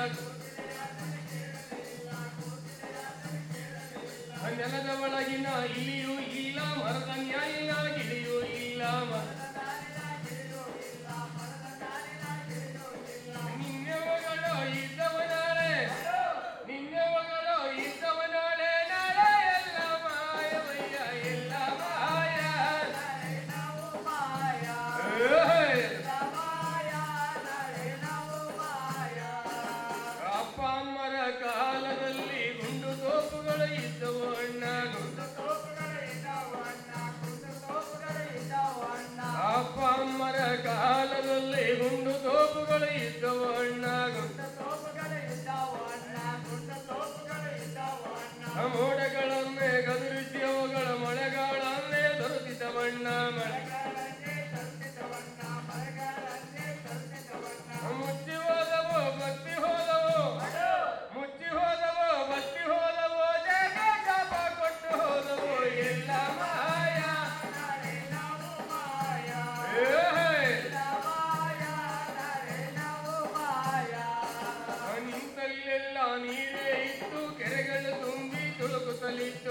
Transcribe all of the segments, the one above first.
ನೆಲದ ಒಳಗಿನ ಇಲಿಯೂ ಇಲ್ಲ ಮರದ ನ್ಯಾಯಿನ ಗಿಳಿಯೂ ಇಲ್ಲ ಮ- ನಿನ್ನೆವಗಳು ಇದ್ದವನಾಳೆ ನಿನ್ನೆವಗಳು ಇದ್ದವನಾಳೆ ನಾಳೆ ಎಲ್ಲ ಮಾಯವಯ್ಯ ಎಲ್ಲ ಮಾಯ ಏಯ್! ಅಪ್ಪ ಅಮ್ಮರ ಕಾಲದಲ್ಲಿ ಗುಂಡು ತೋಪುಗಳು ಇದ್ದವು ಅಣ್ಣ ಗುಂಡು ಅಪ್ಪ ಅಮ್ಮರ ಕಾಲದಲ್ಲಿ ಗುಂಡು ತೋಪುಗಳು ಇದ್ದವು ಅಣ್ಣ ಗುಂಡು ಮೋಡಗಳನ್ನೇ ಗದುರಿಸಿ ಅವುಗಳ ಮಳೆಗಾಳನ್ನೇ ದೊರಕಿದವಣ್ಣ ಮಳೆ ಮುಚ್ಚಿ ಹೋದವು ಬತ್ತಿ ಹೋದವು ಮುಚ್ಚಿ ಹೋದವು ಬತ್ತಿ ಹೋದವು ಜಗ ಶಾಪ ಕೊಟ್ಟು ಹೋದವು ಎಲ್ಲ ಮಾಯ ಏಯ್! ನಿಂತಲ್ಲೆಲ್ಲ ನೀರೇ ಇತ್ತು ಕೆರೆಗಳು ತುಂಬಿ ತುಳುಕುತ್ತಲಿತ್ತು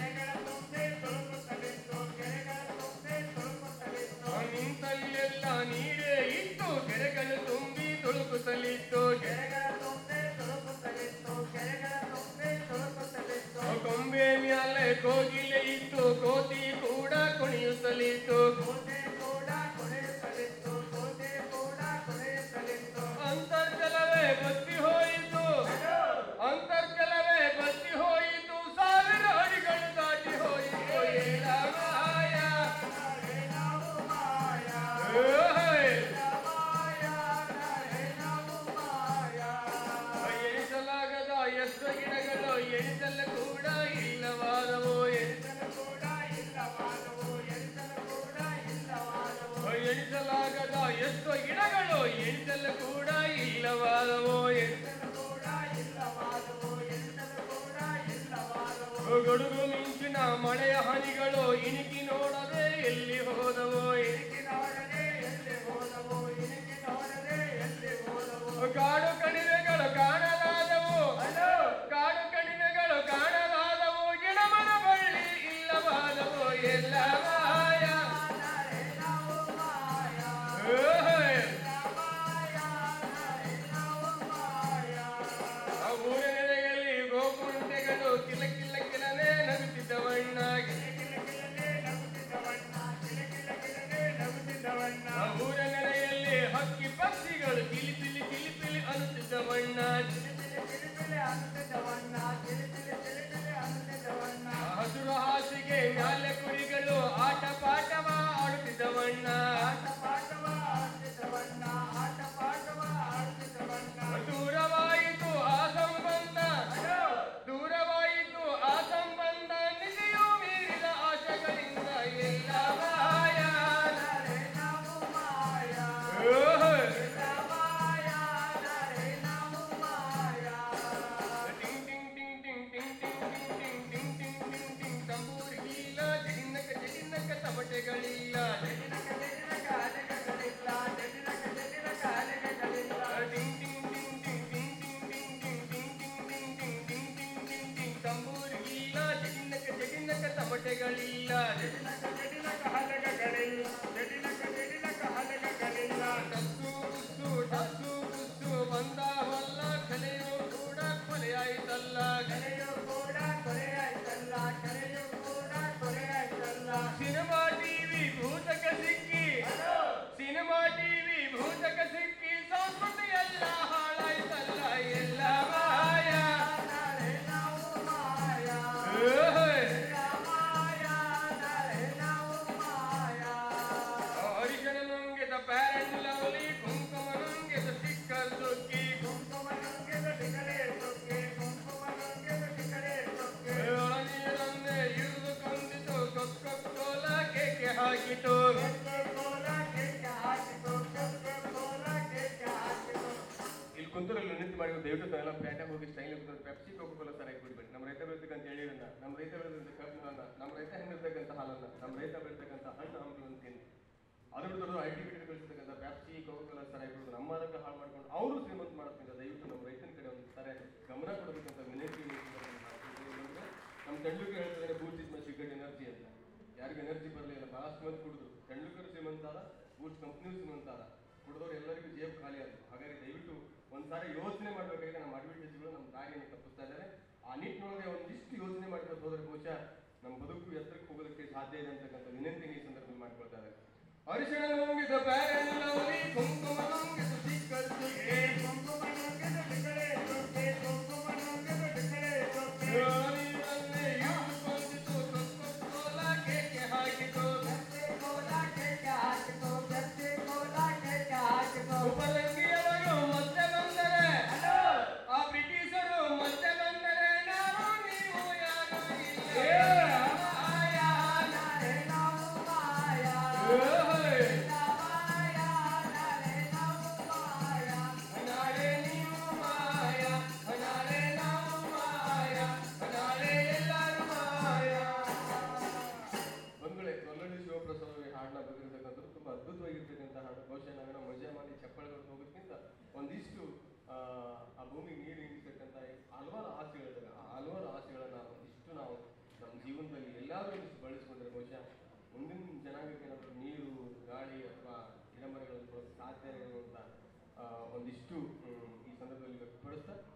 ನಿಂತಲ್ಲೆಲ್ಲ ನೀರೇ ಇತ್ತು ಕೆರೆಗಳು ತುಂಬಿ ತುಳುಕುತ್ತಲಿತ್ತು ಕೊಂಬೆ ಮ್ಯಾಲೆ ಕೋಗಿಲೆ ಇತ್ತು ಕೋತಿ ಕೂಡ ಕುಣಿಯುತ್ತಲಿತ್ತು ಅಂತರ್ಜಲವೇ ಬತ್ತಿ ಹೋಯಿತು ಅಂತರ್ಜಲವೇ ಬತ್ತಿ ಹೋಯಿತು ಸಾವಿರ ಅಡಿಗಳು ದಾಟಿ ಹೋಯಿತು ಎಲ್ಲ ಮಾಯ ಏಯ್! ಎಣಿಸಲಾಗದ ಎಷ್ಟು ಗಿಡಗಳು ಎಣಿಸಲು ಕೂಡ ಇಲ್ಲವಾದವು ಎಣಿಸಲಾಗದ ಎಷ್ಟು ಗಿಡಗಳು ಎಣಿಸಲು ಕೂಡ ಇಲ್ಲವಾದವು ಗಡುಗು ಮಿಂಚಿನ ಮಳೆಯ ಹನಿಗಳು ಇಣಿಕಿ ನೋಡದೆ ಎಲ್ಲಿ ಹೋದವು ಕಾಡು ಕಣಿವೆಗಳು ಕಾಣಲಾದವು ಕಾಡು ಕಣಿವೆಗಳು ಕಾಣಲಾದವು ಗಿಡಮರ ಬಳ್ಳಿ ಇಲ್ಲವಾದವು ಎಲ್ಲ ಮಾಯ ಏಯ್! ಆ ಊರಿನೆಲೆಯಲ್ಲಿ ಗೋಕುಂಟೆಗಳು ಕಿಲ ಕಿಲ ಕಿಲನೆ ನಗುತ್ತಿದ್ದವಣ್ಣ ಆ ಊರಿನೆಲೆಯಲ್ಲಿ ಹಕ್ಕಿ ಪಕ್ಷಿಗಳು ಕಿಲಿಪಿಲಿ ಕಿಲಿಪಿಲಿ ಅನ್ನುತ್ತಿದ್ದವಣ್ಣ ಹಸುರು ಹಾಸಿಗೆ ಮ್ಯಾಲೆ ಕುರಿಗಳು ಆಟ ಪಾಠವ ಆಡುತ್ತಿದ್ದವಣ್ಣ ದೂರವಾಯಿತು ಆ ಸಂಬಂಧ ದೂರವಾಯಿತು ಆ ಸಂಬಂಧ ನಿಧಿಯು ಮೀರಿದ ಆಶೆಗಳಿಂದ ಎಲ್ಲ ಮಾಯ ಓಹ್! ಟಿಂಗ್ ಟಿಂಗ್ ಟಿಂಗ್ ಟಿಂಗ್ ಟಿಂಗ್ ಟಿಂಗ್ ಟಿಂಗ್ ಟಿಂಗ್ ಟಿಂಗ್ ಟಿಂಗ್ ಟಿಂಗ್ ಟಿಂಗ್ ತಂಬೂರಿಗಿಲ್ಲ ಜಡಿನಕ ಜಡಿನಕ ತಮಟೆಗಳಿಲ್ಲ ಟಿಂಗ್ ಟಿಂಗ್ ಟಿಂಗ್ ಟಿಂಗ್ ಟಿಂಗ್ ಟಿಂಗ್ ಟಿಂಗ್ ಟಿಂಗ್ ಟಿಂಗ್ ಟಿಂಗ್ ಟಿಂಗ್ ಟಿಂಗ್ ಟಿಂಗ್ ಟಿಂಗ್ ಟಿಂಗ್ ಟಿಂಗ್ ತಂಬೂರಿಗಿಲ್ಲ ಜಡಿನಕ ಜಡಿನಕ ತಮಟೆಗಳಿಲ್ಲ ಟಸ್ಸು ಬುಸ್ಸು ಟಸ್ಸು ಬುಸ್ಸು ಬಂದಾವಲ್ಲ ಕಲೆಯು ಕೂಡ ಕೊಲೆಯಾಯಿತಲ್ಲ ಸಿನಿಮಾ ಟಿವಿ ಭೂತಕ ಸಿಕ್ಕಿ ಸಿನಿಮಾ ಟಿವಿ ಭೂತಕ ಸಿಕ್ಕಿ ಸಂಸ್ಕೃತಿ ಎಲ್ಲ ಹಾಳಾಯ್ತಲ್ಲ ಎಲ್ಲ ಮಾಯ ಏಯ್! ಅರಿಶಿನ ನುಂಗಿದ ಪ್ಯಾರೆಂಟ್ ಲವ್ಲಿ ಕುಂಕುಮ ನುಂಗಿದ ಸ್ಟಿಕ್ಕರ್ ಸುಕ್ಕಿ ಒಳನೀರನ್ನೇ ಇಳಿದುಕೊಂಡಿತು ಕೊಕ್ಕೋ ಕೇಕೆ ಹಾಕಿತು ಇಲ್ಲಿ ಕುಂತೂರಲ್ಲಿ ನಿಂತು ಮಾಡಿ ದಯವಿಟ್ಟು ತಾವೆಲ್ಲ ಪ್ಯಾಟಾಗಿ ಹೋಗಿ ಸ್ಟೈಲ್ ಪೆಪ್ಸಿ ಕೋಕೋಕೋಲ ಸರಿಯಾಗಿ ಕುಡಿಬೇಡಿ ನಮ್ಮ ರೈತ ಬೆಳೆದಕ್ಕಂತ ಹೇಳಿರನ್ನ ನಮ್ಮ ರೈತ ಬೆಳೆದಂತ ಕಬ್ಬನ್ನ ನಮ್ಮ ರೈತ ಹೆಂಗಿರ್ತಕ್ಕಂಥ ಹಾಲನ್ನ ನಮ್ಮ ರೈತ ಬೆಳೆದಕ್ಕಂಥ ಹಣ್ಣು ಹಂಪಲನ್ನು ತಿನ್ನಿ ಅದ್ರ ಬಿಟ್ಟು ಐ ಟಿ ಬಿಟಿ ಬೆಳೆಸ್ತಕ್ಕಂಥ ಪೆಪ್ಸಿ ಕೋಕೋಕೋಲ ಸರಿಯಾಗಿ ಕುಡಿದು ನಮ್ಮ ಆರೋಗ್ಯ ಹಾಳು ಮಾಡ್ಕೊಂಡು ಅವರು ಶ್ರೀಮಂತ ಮಾಡ್ತಿದ್ದ ದಯವಿಟ್ಟು ನಮ್ಮ ರೈತನ ಕಡೆ ಒಟ್ಟಾರೆ ಗಮನ ಕೊಡಬೇಕಂತ ವಿನಂತಿ ಈ ಸಂದರ್ಭದಲ್ಲಿ ಮಾಡ್ತಿದ್ದೀನಿ. ಏನಂದ್ರೆ ನಮ್ಮ ತೆಂಡೂಲ್ಕರ್ ಹೇಳ್ತಾರೆ Boost is my secret energy ಅಂತ ಯಾರಿಗೂ ಎನರ್ಜಿ ಬರಲಿಲ್ಲ ಬಹಳಷ್ಟು ಮಂದಿ ಕುಡಿದ್ರು ತೆಂಡೂಲ್ಕರ್ ಶ್ರೀಮಂತಾರ ಬೂಸ್ಟ್ ಕಂಪ್ನಿ ಶ್ರೀಮಂತಾರ ಕುಡಿದವ್ರು ಎಲ್ಲರಿಗೂ ಜೇಬ್ ಖಾಲಿ ಆದ್ರು ಹಾಗಾಗಿ ದಯವಿಟ್ಟು ಒಂದ್ಸಾರಿ ಯೋಚನೆ ಮಾಡ್ಬೇಕಾದ್ರೆ ನಮ್ಮ ಅಡ್ವರ್ಟೈಸ್ಗಳು ನಮ್ಮ ದಾರಿಯನ್ನು ತಪ್ಪಿಸ್ತಾ ಇದ್ದಾರೆ ಆ ನಿಟ್ಟಿನೊಳಗೆ ಒಂದಿಷ್ಟು ಯೋಚನೆ ಮಾಡ್ಕೊಂಡು ಹೋದ್ರೆ ಬಹುಶಃ ನಮ್ಮ ಬದುಕು ಎತ್ತರಕ್ಕೆ ಹೋಗೋದಕ್ಕೆ ಸಾಧ್ಯ ಇದೆ ಅಂತಕ್ಕಂಥ ವಿನಂತಿ ಈ ಸಂದರ್ಭದಲ್ಲಿ ಮಾಡ್ಕೊಳ್ತಾ ಇದ್ದಾರೆ ಅರಿಶಿಣ ನುಂಗಿದ ಬ್ಯಾರೆಲ್ಲವಲಿ ಕುಂಕುಮ ನುಂಗಿದ ಚಿಕ್ಕಚ್ಚಿಗೆ ನೀರನ್ನೇ ಇಳಿದುಕೊಂಡಿತು, ಕೊಕ್ಕೋ-ಕೋಲ ಕೇಕೆ ಹಾಕಿತು. ಉಪರಂಗಿಯವರು ಮತ್ತೆ ಬಂದರೆ ಆ ಬ್ರಿಟಿಷರು ಮತ್ತೆ ಬಂದರೆ ನಾವು ನೀವು ಯಾರು ಇಲ್ಲ. ಏಯ್! ನಾಳೆ ನೀವು ಮಾಯ ನಾಳೆ ನಾವು ಮಾಯ ನಾಳೆ ಎಲ್ಲರೂ ಮಾಯ ಬಂಧುಗಳೇ ಕೊಲ್ಲಳ್ಳಿ ಶಿವಪ್ರಸಾದ್ ಅವರ ಹಾಡನ್ನ ಬರೆದಿರ್ತಕ್ಕಂಥದ್ದು ತುಂಬಾ ಅದ್ಭುತವಾಗಿರ್ತಕ್ಕಂಥ ಹಾಡು ಬಹುಶಃ ನಾವೇನೋ ಮಜಾ ಮಾಡಿ ಚಪ್ಪಳೆ ಹೊಡೆದು ಹೋಗೋದ್ಕಿಂತ ಒಂದಿಷ್ಟು ಆ, ಆ ಭೂಮಿಗೆ ನೀರು ಇಂಗಿರ್ತಕ್ಕಂಥ ಹಲವಾರು ಆಸೆಗಳಿದ್ದಾವೆ ಆ ಹಲವಾರು ಆಸೆಗಳನ್ನ ಒಂದಿಷ್ಟು ನಾವು ನಮ್ಮ ಜೀವನದಲ್ಲಿ ಎಲ್ಲಾದ್ರೂ ಒಂದಿಷ್ಟು ಬಳಸ್ಕೊಂಡ್ರೆ ಬಹುಶಃ ಮುಂದಿನ ಜನಾಂಗಕ್ಕೆ ಏನಾದರೂ ನೀರು ಗಾಳಿ ಅಥವಾ ಗಿಡಮರಗಳನ್ನು ಕೊಡೋಕೆ ಸಾಧ್ಯ ಅನ್ನುವಂಥ ಆ, ಒಂದಿಷ್ಟು